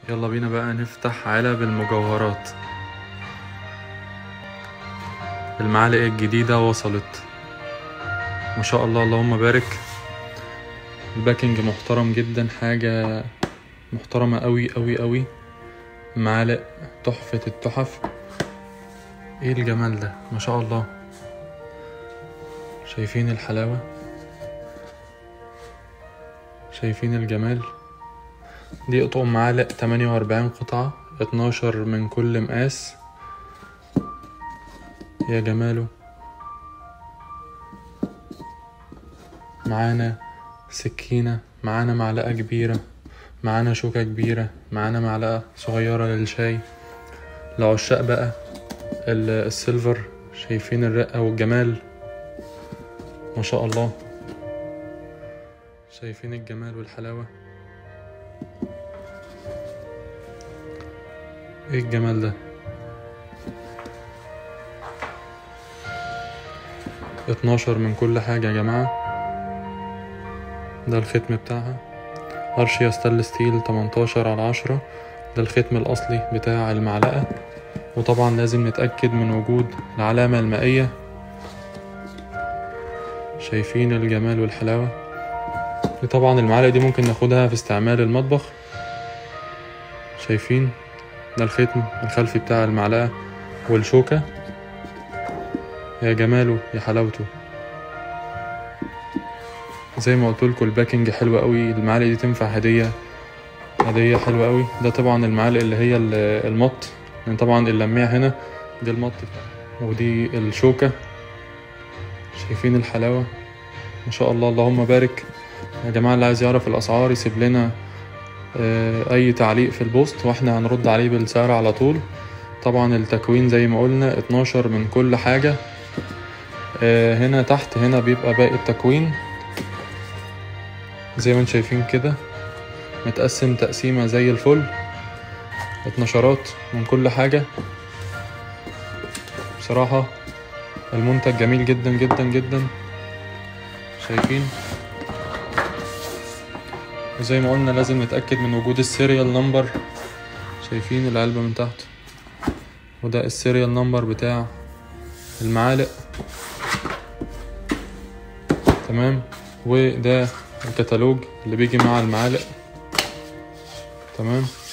يلا بينا بقى نفتح علب المجوهرات المعالق الجديدة وصلت ما شاء الله اللهم بارك الباكنج محترم جدا حاجة محترمة قوي قوي قوي معالق تحفة التحف ايه الجمال ده ما شاء الله شايفين الحلاوة شايفين الجمال دي اطقم معالق 48 قطعة 12 من كل مقاس يا جماله معانا سكينة معانا معلقة كبيرة معانا شوكة كبيرة معانا معلقة صغيرة للشاي لعشاق بقى ال- السيلفر شايفين الرقة والجمال ما شاء الله شايفين الجمال والحلاوة ايه الجمال ده اتناشر من كل حاجة يا جماعة ده الختم بتاعها ارشيا ستانلس ستيل 18 على عشرة ده الختم الأصلي بتاع المعلقة وطبعا لازم نتأكد من وجود العلامة المائية شايفين الجمال والحلاوة دي طبعا المعلقة دي ممكن ناخدها في استعمال المطبخ شايفين ده الختم الخلفي بتاع المعلقة والشوكة يا جماله يا حلاوته زي ما قلت لكم الباكنج حلوة قوي المعالق دي تنفع هدية هدية حلوة قوي ده طبعا المعالق اللي هي ال- المط لان طبعا اللميع هنا دي المط بتاعها. ودي الشوكة شايفين الحلاوة ما شاء الله اللهم بارك يا جماعة اللي عايز يعرف الأسعار يسيب لنا آه، أي تعليق في البوست واحنا هنرد عليه بالسعر على طول طبعا التكوين زي ما قلنا 12 من كل حاجة آه، هنا تحت هنا بيبقى باقي التكوين زي ما انتم شايفين كده متقسم تقسيمة زي الفل اتنشرات من كل حاجة بصراحة المنتج جميل جدا جدا جدا شايفين وزي ما قلنا لازم نتأكد من وجود السيريال نمبر شايفين العلبة من تحت وده السيريال نمبر بتاع المعالق تمام وده الكتالوج اللي بيجي مع المعالق تمام